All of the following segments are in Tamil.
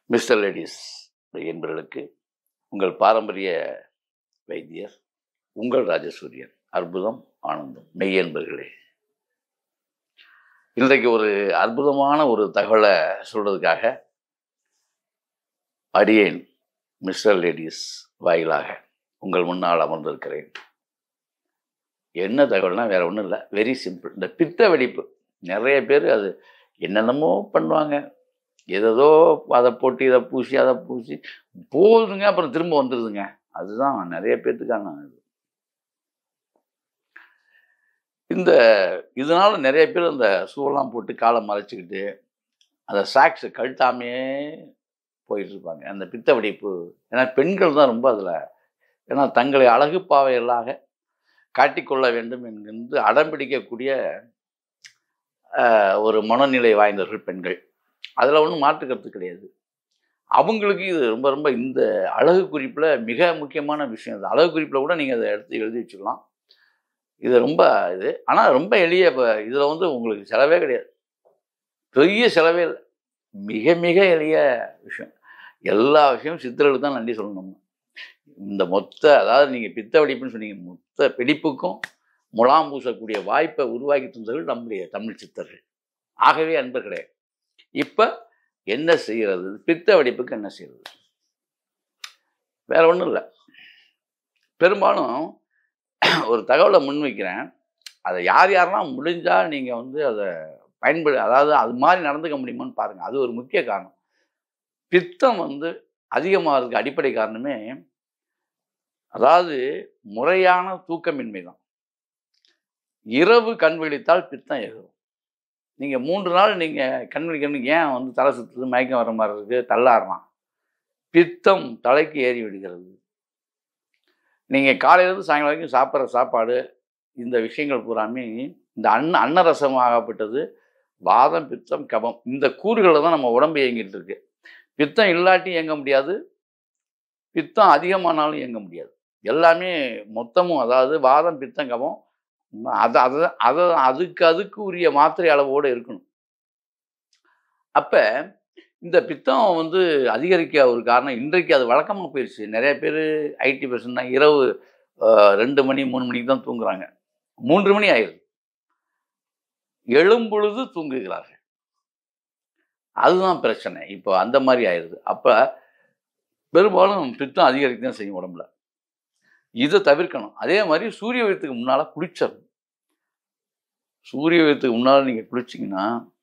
மிஸ்டர் லேடிஸ் என்பவர்களுக்கு உங்கள் பாரம்பரிய வைத்தியர் உங்கள் ராஜசூரியன் அற்புதம் ஆனந்தம் மெய் என்பர்களே இன்றைக்கு ஒரு அற்புதமான ஒரு தகவலை சொல்றதுக்காக அடியேன் மிஸ்டர் லேடிஸ் வாயிலாக உங்கள் முன்னால் அமர்ந்திருக்கிறேன் என்ன தகவல்னா வேற ஒன்றும் இல்லை வெரி சிம்பிள் இந்த பித்த வெடிப்பு நிறைய பேர் அது என்னென்னமோ பண்ணுவாங்க ஏதோ அதை போட்டு இதை பூசி அதை பூசி போகுதுங்க அப்புறம் திரும்ப வந்துடுதுங்க அதுதான் நிறைய பேர்த்துக்கான இது இந்த இதனால நிறைய பேர் அந்த ஷூவெல்லாம் போட்டு காலை மறைச்சிக்கிட்டு அந்த சாக்ஸ் கழட்டாமையே போயிட்டு இருப்பாங்க அந்த பித்த வெடிப்பு ஏன்னா பெண்கள் தான் ரொம்ப அதில் ஏன்னா தங்களை அழகு பாவைகளாக காட்டிக்கொள்ள வேண்டும் என்கின்ற அடம் பிடிக்கக்கூடிய ஆஹ், ஒரு மனநிலை வாய்ந்தவர்கள் பெண்கள் அதில் ஒன்றும் மாற்றுக்கிறது கிடையாது அவங்களுக்கு இது ரொம்ப ரொம்ப இந்த அழகு குறிப்பில் மிக முக்கியமான விஷயம் இது அழகு குறிப்பில் கூட நீங்கள் அதை எடுத்து எழுதி வச்சுக்கலாம் இது ரொம்ப இது ஆனால் ரொம்ப எளிய இப்போ இதில் வந்து உங்களுக்கு செலவே கிடையாது பெரிய செலவே இல்லை மிக மிக எளிய விஷயம் எல்லா விஷயமும் சித்தர்களுக்கு தான் நன்றி சொல்லணும் இந்த மொத்த அதாவது நீங்கள் பித்த வெடிப்புன்னு சொன்னீங்க மொத்த வெடிப்புக்கும் முலாம் பூசக்கூடிய வாய்ப்பை உருவாக்கி தந்தவர்கள் நம்முடைய தமிழ் சித்தர்கள் ஆகவே அன்பர்களே இப்போ என்ன செய்கிறது பித்த வெடிப்புக்கு என்ன செய்கிறது வேற ஒன்றும் இல்லை பெரும்பாலும் ஒரு தகவலை முன்வைக்கிறேன் அதை யார் யாரெல்லாம் முடிஞ்சால் நீங்கள் வந்து அதை பயன்படு அதாவது அது மாதிரி நடந்துக்க முடியுமான்னு பாருங்கள் அது ஒரு முக்கிய காரணம் பித்தம் வந்து அதிகமாகிறதுக்கு அடிப்படை காரணமே அதாவது முறையான தூக்கமின்மை தான் இரவு கண் விழித்தால் பித்தம் ஏறும் நீங்கள் மூன்று நாள் நீங்கள் கண் விழிக்கணும் ஏன் வந்து தலை சுற்றுது மயக்கம் வர மாதிரி இருக்குது தள்ளாடுறான் பித்தம் தலைக்கு ஏறி விடுகிறது நீங்கள் காலையிலேருந்து சாயங்காலம் வரைக்கும் சாப்பிட்ற சாப்பாடு இந்த விஷயங்கள் பூராமே இந்த அன்ன அன்னரசமாகப்பட்டது வாதம் பித்தம் கபம் இந்த கூறுகளில் தான் நம்ம உடம்பு இயங்கிட்டு இருக்கு பித்தம் இல்லாட்டி இயங்க முடியாது பித்தம் அதிகமானாலும் இயங்க முடியாது எல்லாமே மொத்தமும் அதாவது வாதம் பித்தம் கபம் அது அதை அதை அதுக்கு அதுக்கு உரிய மாத்திரை அளவோடு இருக்கணும் அப்போ இந்த பித்தம் வந்து அதிகரிக்க ஒரு காரணம் இன்றைக்கு அது வழக்கமாக போயிடுச்சு நிறைய பேர் ஐடி பர்சன் தான் இரவு ஆஹ், ரெண்டு மணி மூணு மணிக்கு தான் தூங்குறாங்க மூன்று மணி ஆயிடுது எழும்பொழுது தூங்குகிறார்கள் அதுதான் பிரச்சனை இப்போ அந்த மாதிரி ஆயிடுது அப்போ பெரும்பாலும் பித்தம் அதிகரிக்க தான் செய்யும் உடம்புல இதை தவிர்க்கணும் அதே மாதிரி சூரிய உதயத்துக்கு முன்னால் குளிச்சிடணும் சூரிய உதயத்துக்கு முன்னால் நீங்கள் குளிச்சிங்கன்னா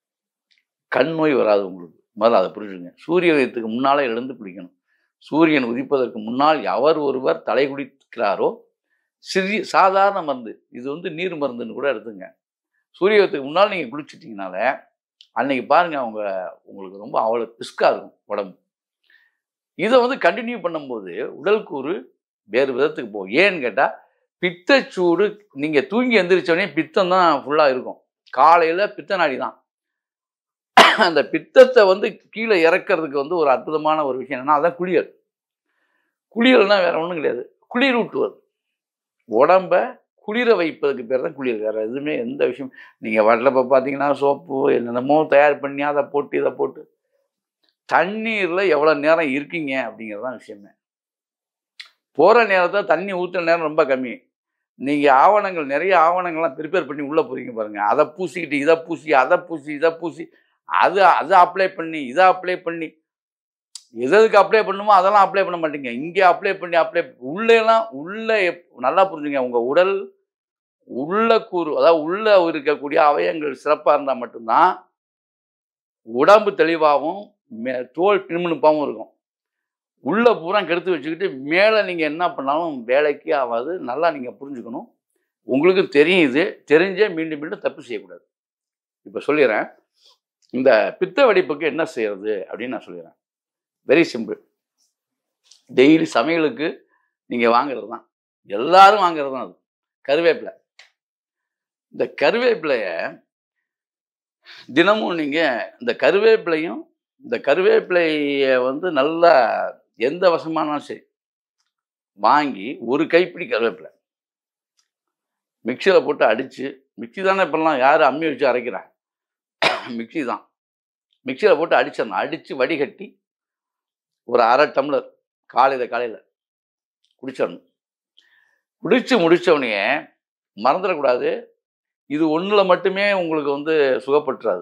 கண் நோய் வராது உங்களுக்கு முதல்ல அதை புரிஞ்சுங்க சூரிய உதயத்துக்கு முன்னாலே எழுந்து குளிக்கணும் சூரியன் உதிப்பதற்கு முன்னால் எவர் ஒருவர் தலை குளிக்கிறாரோ சிறிய சாதாரண மருந்து இது வந்து நீர் மருந்துன்னு கூட எடுத்துங்க சூரிய உதயத்துக்கு முன்னால் நீங்கள் குளிச்சிட்டிங்கனால அன்னைக்கு பாருங்க அவங்க உங்களுக்கு ரொம்ப அவ்வளோ பிஸ்காக இருக்கும் உடம்பு இதை வந்து கண்டினியூ பண்ணும்போது உடல் கூறு வேறு விதத்துக்கு போகும் ஏன்னு கேட்டால் பித்தச்சூடு நீங்கள் தூங்கி எந்திரிச்சோடனே பித்தம் தான் ஃபுல்லாக இருக்கும் காலையில் பித்த நாடி தான் அந்த பித்தத்தை வந்து கீழே இறக்கிறதுக்கு வந்து ஒரு அற்புதமான ஒரு விஷயம் என்னன்னா அதான் குளியல் குளியல்னா வேற ஒன்றும் கிடையாது குளிர் ஊட்டுவது உடம்ப குளிர வைப்பதுக்கு பேர் தான் குளிர் வேற எதுவுமே எந்த விஷயம் நீங்கள் வட்டில் இப்போ பார்த்தீங்கன்னா சோப்பு என்னென்னமோ தயார் பண்ணி அதை போட்டு இதை போட்டு தண்ணீரில் எவ்வளோ நேரம் இருக்கீங்க அப்படிங்கிறது தான் விஷயமே போகிற நேரத்தை தண்ணி ஊற்றுற நேரம் ரொம்ப கம்மி நீங்கள் ஆவணங்கள் நிறைய ஆவணங்கள்லாம் ப்ரிப்பேர் பண்ணி உள்ளே போகிறீங்க பாருங்கள் அதை பூசிக்கிட்டு இதை பூசி அதை பூசி இதை பூசி அது அதை அப்ளை பண்ணி இதை அப்ளை பண்ணி எது எதுக்கு அப்ளை பண்ணுமோ அதெல்லாம் அப்ளை பண்ண மாட்டீங்க இங்கே அப்ளை பண்ணி அப்ளை உள்ளேலாம் உள்ள எப்- நல்லா புரிஞ்சுங்க உங்கள் உடல் உள்ள கூறு அதாவது உள்ள இருக்கக்கூடிய அவயங்கள் சிறப்பாக இருந்தால் மட்டும்தான் உடம்பு தெளிவாகவும் மே தோல் பின்முணுப்பாகவும் இருக்கும் உள்ள பூரா கெடுத்து வச்சுக்கிட்டு மேலே நீங்கள் என்ன பண்ணாலும் வேலைக்கு ஆகாது நல்லா நீங்கள் புரிஞ்சுக்கணும் உங்களுக்கு தெரியும் இது தெரிஞ்சே மீண்டும் மீண்டும் தப்பு செய்யக்கூடாது இப்போ சொல்லிடுறேன் இந்த பித்த வெடிப்புக்கு என்ன செய்யறது அப்படின்னு நான் சொல்லிடுறேன் வெரி சிம்பிள் டெய்லி சமையலுக்கு நீங்கள் வாங்குறது தான் எல்லாரும் வாங்குறது தான் அது கருவேப்பிலை இந்த கருவேப்பிலையை தினமும் நீங்கள் இந்த கருவேப்பிலையும் இந்த கருவேப்பிலையை வந்து நல்லா எந்த வசமானாலும் சரி வாங்கி ஒரு கைப்பிடி கருவேப்பிலை மிக்சியில் போட்டு அடித்து மிக்சி தானே இப்போல்லாம் யார் அம்மி வச்சு அரைக்கிறா மிக்சி தான் மிக்சியில் போட்டு அடிச்சிடணும் அடித்து வடிகட்டி ஒரு அரை டம்ளர் காலையில் காலையில் குடிச்சிடணும் குடிச்சு முடிச்சவனே மறந்துடக்கூடாது இது ஒன்றில் மட்டுமே உங்களுக்கு வந்து சுகப்பட்டுறாது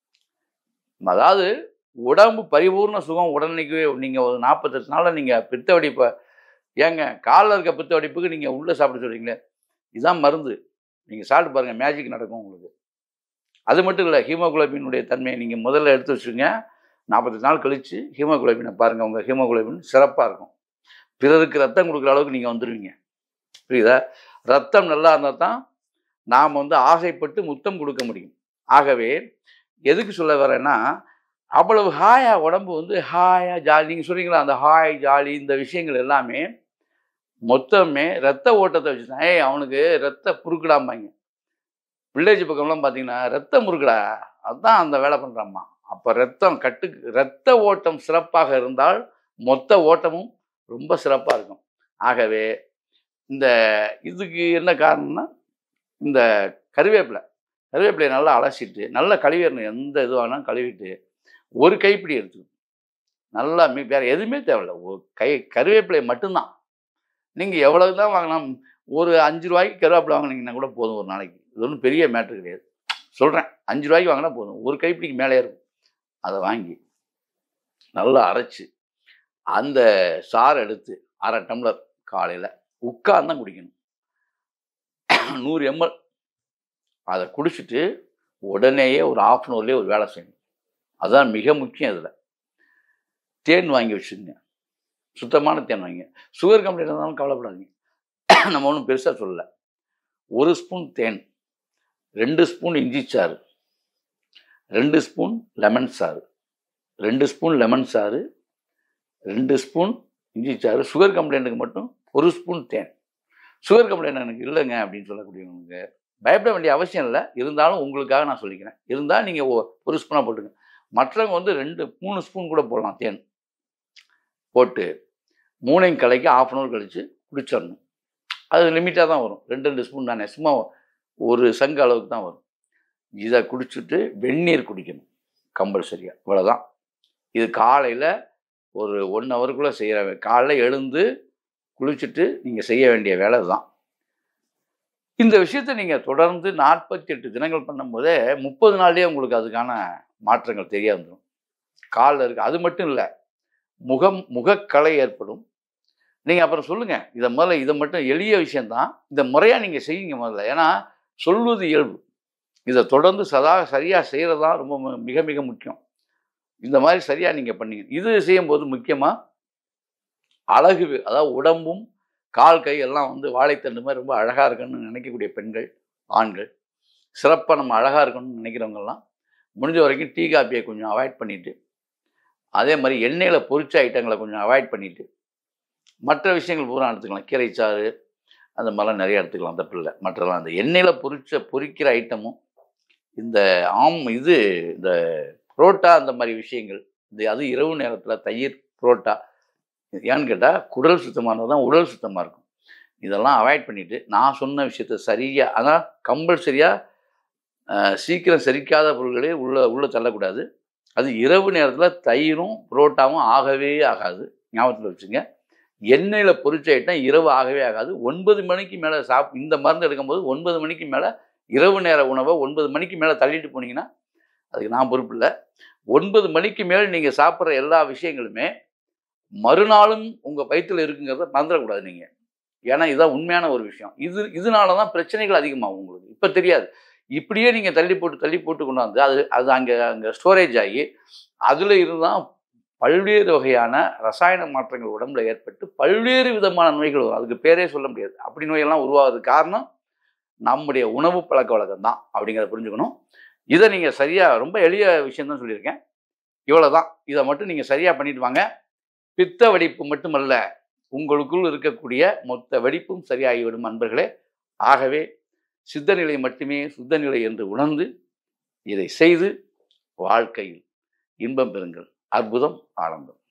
அதாவது உடம்பு பரிபூர்ண சுகம் உடனடிக்கவே நீங்கள் ஒரு நாற்பத்தெட்டு நாளில் நீங்கள் பித்த வெடிப்பை ஏங்க காலில் இருக்க பித்த வெடிப்புக்கு நீங்கள் உள்ளே சாப்பிட சொல்கிறீங்களே இதுதான் மருந்து நீங்கள் சாப்பிட்டு பாருங்கள் மேஜிக் நடக்கும் உங்களுக்கு அது மட்டும் இல்லை ஹீமோகுளோபினுடைய தன்மையை நீங்கள் முதல்ல எடுத்து வச்சுங்க நாற்பத்தெட்டு நாள் கழித்து ஹீமோகுளோபினை பாருங்கள் உங்கள் ஹீமோகுளோபின் சிறப்பாக இருக்கும் பிறருக்கு ரத்தம் கொடுக்குற அளவுக்கு நீங்கள் வந்துடுவீங்க புரியுதா ரத்தம் நல்லா இருந்தால் தான் நாம் வந்து ஆசைப்பட்டு முத்தம் கொடுக்க முடியும் ஆகவே எதுக்கு சொல்ல வரேன்னா அவ்வளவு ஹாயா உடம்பு வந்து ஹாயா ஜாலி நீங்கள் சொல்றீங்களா அந்த ஹாய் ஜாலி இந்த விஷயங்கள் எல்லாமே மொத்தமே ரத்த ஓட்டத்தை வச்சு தான் ஏய் அவனுக்கு ரத்த புருக்குடாம்பாங்க வில்லேஜ் பக்கம்லாம் பார்த்தீங்கன்னா ரத்த முறுக்குடா அதுதான் அந்த வேலை பண்ணுறாம்மா அப்போ ரத்தம் கட்டு ரத்த ஓட்டம் சிறப்பாக இருந்தால் மொத்த ஓட்டமும் ரொம்ப சிறப்பாக இருக்கும் ஆகவே இந்த இதுக்கு என்ன காரணம்னா இந்த கருவேப்பிலை கருவேப்பிலையை நல்லா அலசிட்டு நல்லா கழுவிடணும் எந்த இதுவானாலும் கழுவிட்டு ஒரு கைப்பிடி எடுத்துக்கணும் நல்லா மீ வேறு எதுவுமே தேவையில்ல ஒரு கை கருவேப்பிலை மட்டும்தான் நீங்கள் எவ்வளவு தான் வாங்கலாம் ஒரு அஞ்சு ரூபாய்க்கு கருவேப்பிலை வாங்கினீங்கன்னா கூட போதும் ஒரு நாளைக்கு இது ஒன்றும் பெரிய மேட்ரு கிடையாது சொல்கிறேன் அஞ்சு ரூபாய்க்கு வாங்கினா போதும் ஒரு கைப்பிடிக்கு மேலே இருக்கும் அதை வாங்கி நல்லா அரைச்சி அந்த சாறு எடுத்து அரை டம்ளர் காலையில் உட்கார்ந்து தான் குடிக்கணும் நூறு எம்எல் அதை குடிச்சிட்டு உடனேயே ஒரு ஆஃப் அன் ஹவர்லேயே ஒரு வேலை செய்யணும் அதுதான் மிக முக்கியம் இதில் தேன் வாங்கி வச்சுருங்க சுத்தமான தேன் வாங்க சுகர் கம்ப்ளைண்ட் இருந்தாலும் கவலைப்படாதீங்க நம்ம ஒன்றும் பெருசாக சொல்லலை ஒரு ஸ்பூன் தேன் ரெண்டு ஸ்பூன் இஞ்சி சாறு ரெண்டு ஸ்பூன் லெமன் சாறு ரெண்டு ஸ்பூன் லெமன் சாறு ரெண்டு ஸ்பூன் இஞ்சி சாறு சுகர் கம்ப்ளைண்ட்டுக்கு மட்டும் ஒரு ஸ்பூன் தேன் சுகர் கம்ப்ளைண்ட் எனக்கு இல்லைங்க அப்படின்னு சொல்லக்கூடியவங்க பயப்பட வேண்டிய அவசியம் இல்லை இருந்தாலும் உங்களுக்காக நான் சொல்லிக்கிறேன் இருந்தால் நீங்கள் ஒரு ஸ்பூனாக போட்டுங்க மற்றவங்க வந்து ரெண்டு மூணு ஸ்பூன் கூட போடலாம் தேன் போட்டு மூணையும் கலைக்கு ஆஃப் அன் ஹவர் கழித்து குடிச்சிடணும் அது லிமிட்டாக தான் வரும் ரெண்டு ரெண்டு ஸ்பூன் தானே சும்மா ஒரு சங்கு அளவுக்கு தான் வரும் இதை குடிச்சிட்டு வெந்நீர் குடிக்கணும் கம்பல்சரியாக இவ்வளோதான் இது காலையில் ஒரு ஒன் ஹவருக்குள்ளே செய்கிற காலையில் எழுந்து குளிச்சுட்டு நீங்கள் செய்ய வேண்டிய வேலை தான் இந்த விஷயத்தை நீங்கள் தொடர்ந்து நாற்பத்தி எட்டு தினங்கள் பண்ணும்போதே முப்பது நாள்லேயே உங்களுக்கு அதுக்கான மாற்றங்கள் தெரிய வந்துடும் காலில் இருக்குது அது மட்டும் இல்லை முகம் முகக்கலை ஏற்படும் நீங்கள் அப்புறம் சொல்லுங்கள் இதை முதல்ல இதை மட்டும் எளிய விஷயந்தான் இந்த முறையாக நீங்கள் செய்யுங்க முதல்ல ஏன்னா சொல்வது இயல்பு இதை தொடர்ந்து சதா சரியாக செய்கிறது தான் ரொம்ப மு- மிக மிக முக்கியம் இந்த மாதிரி சரியாக நீங்கள் பண்ணீங்க இது செய்யும்போது முக்கியமாக அழகு அதாவது உடம்பும் கால் கை எல்லாம் வந்து வாழைத்தண்டு மாதிரி ரொம்ப அழகாக இருக்குன்னு நினைக்கக்கூடிய பெண்கள் ஆண்கள் சிறப்பாக நம்ம அழகாக இருக்கணும்னு நினைக்கிறவங்கெல்லாம் முடிஞ்ச வரைக்கும் டீ காப்பியை கொஞ்சம் அவாய்ட் பண்ணிவிட்டு அதே மாதிரி எண்ணெயில் பொரிச்ச ஐட்டங்களை கொஞ்சம் அவாய்ட் பண்ணிவிட்டு மற்ற விஷயங்கள் பூரா எடுத்துக்கலாம் கீரைச்சாறு அந்த மாதிரிலாம் நிறைய எடுத்துக்கலாம் தப்பு இல்லை மற்றெல்லாம் அந்த எண்ணெயில் பொரிச்ச பொரிக்கிற ஐட்டமும் இந்த ஆம் இது இந்த புரோட்டா அந்த மாதிரி விஷயங்கள் இது அது இரவு நேரத்தில் தயிர் புரோட்டா ஏன்னு கேட்டால் குடல் சுத்தமானது தான் உடல் சுத்தமாக இருக்கும் இதெல்லாம் அவாய்ட் பண்ணிவிட்டு நான் சொன்ன விஷயத்த சரியாக ஆனால் கம்பல்சரியாக சீக்கிரம் செரிக்காத பொருள்களே உள்ள உள்ளே தள்ளக்கூடாது அது இரவு நேரத்தில் தயிரும் புரோட்டாவும் ஆகவே ஆகாது ஞாபகத்தில் வச்சுங்க எண்ணெயில் பொரிச்ச ஐட்டம் இரவு ஆகவே ஆகாது ஒன்பது மணிக்கு மேலே சாப் இந்த மருந்து எடுக்கும்போது ஒன்பது மணிக்கு மேலே இரவு நேர உணவை ஒன்பது மணிக்கு மேலே தள்ளிட்டு போனீங்கன்னா அதுக்கு நான் பொறுப்பு இல்லை ஒன்பது மணிக்கு மேல் நீங்கள் சாப்பிட்ற எல்லா விஷயங்களுமே மறுநாளும் உங்கள் வயிற்றில் இருக்குங்கிறத மறந்துடக்கூடாது நீங்கள் ஏன்னா இதுதான் உண்மையான ஒரு விஷயம் இது இதனால தான் பிரச்சனைகள் அதிகமாகும் உங்களுக்கு இப்போ தெரியாது இப்படியே நீங்கள் தள்ளி போட்டு தள்ளி போட்டு கொண்டாந்து அது அது அங்கே அங்கே ஸ்டோரேஜ் ஆகி அதில் இருந்தால் பல்வேறு வகையான ரசாயன மாற்றங்கள் உடம்புல ஏற்பட்டு பல்வேறு விதமான நோய்கள் வரும் அதுக்கு பேரே சொல்ல முடியாது அப்படி நோயெல்லாம் உருவாகிறதுக்கு காரணம் நம்முடைய உணவு பழக்க வழக்கம் தான் அப்படிங்கிறத புரிஞ்சுக்கணும் இதை நீங்கள் சரியாக ரொம்ப எளிய விஷயம் தான் சொல்லியிருக்கேன் இவ்வளோ தான் இதை மட்டும் நீங்கள் சரியாக பண்ணிட்டு வாங்க பித்த வெடிப்பு மட்டுமல்ல உங்களுக்குள் இருக்கக்கூடிய மொத்த வெடிப்பும் சரியாகிவிடும் அன்பர்களே ஆகவே சித்த நிலை மட்டுமே சுத்த நிலை என்று உணர்ந்து இதை செய்து வாழ்க்கையில் இன்பம் பெறுங்கள் அற்புதம் ஆனந்தம்